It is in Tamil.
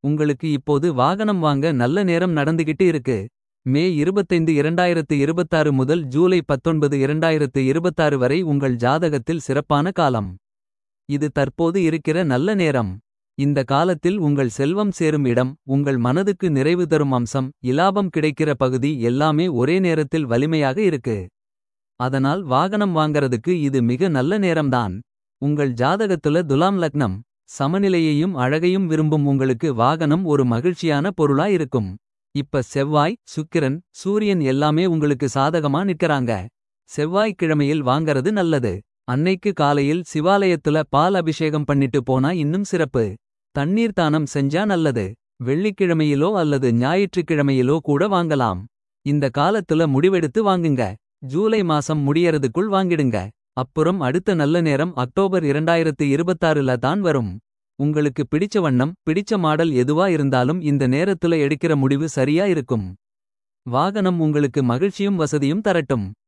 உங்களுக்கு இப்போது வாகனம் வாங்க நல்ல நேரம் நடந்துகிட்டு இருக்கு. மே 25 2026 முதல் ஜூலை 19 2026 வரை உங்கள் ஜாதகத்தில் சிறப்பான காலம். இது தற்போது இருக்கிற நல்ல நேரம். இந்த காலத்தில் உங்கள் செல்வம் சேரும் இடம் உங்கள் மனதுக்கு நிறைவு தரும் அம்சம் இலாபம் கிடைக்கிற பகுதி எல்லாமே ஒரே நேரத்தில் வலிமையாக இருக்கு. அதனால் வாகனம் வாங்கறதுக்கு இது மிக நல்ல நேரம்தான். உங்கள் ஜாதகத்துல துலாம் லக்னம். சமநிலையையும் அழகையும் விரும்பும் உங்களுக்கு வாகனம் ஒரு மகிழ்ச்சியான பொருளா இருக்கும். இப்ப செவ்வாய் சுக்கிரன் சூரியன் எல்லாமே உங்களுக்கு சாதகமா நிக்கறாங்க. செவ்வாய்க் கிழமையில் வாங்கறது நல்லது. அன்னைக்கு காலையில் சிவாலயத்துல பால் அபிஷேகம் பண்ணிட்டு போனா இன்னும் சிறப்பு. தண்ணீர் தானம் செஞ்சா நல்லது. வெள்ளிக்கிழமையிலோ அல்லது ஞாயிற்றுக்கிழமையிலோ கூட வாங்கலாம். இந்த காலத்துல முடிவெடுத்து வாங்குங்க. ஜூலை மாசம் முடியறதுக்குள் வாங்கிடுங்க. அப்புறம் அடுத்த நல்ல நேரம் அக்டோபர் 2026ல தான் வரும். உங்களுக்கு பிடிச்ச வண்ணம் பிடிச்ச மாடல் எதுவா இருந்தாலும் இந்த நேரத்துல எடுக்கிற முடிவு சரியா இருக்கும். வாகனம் உங்களுக்கு மகிழ்ச்சியும் வசதியும் தரட்டும்.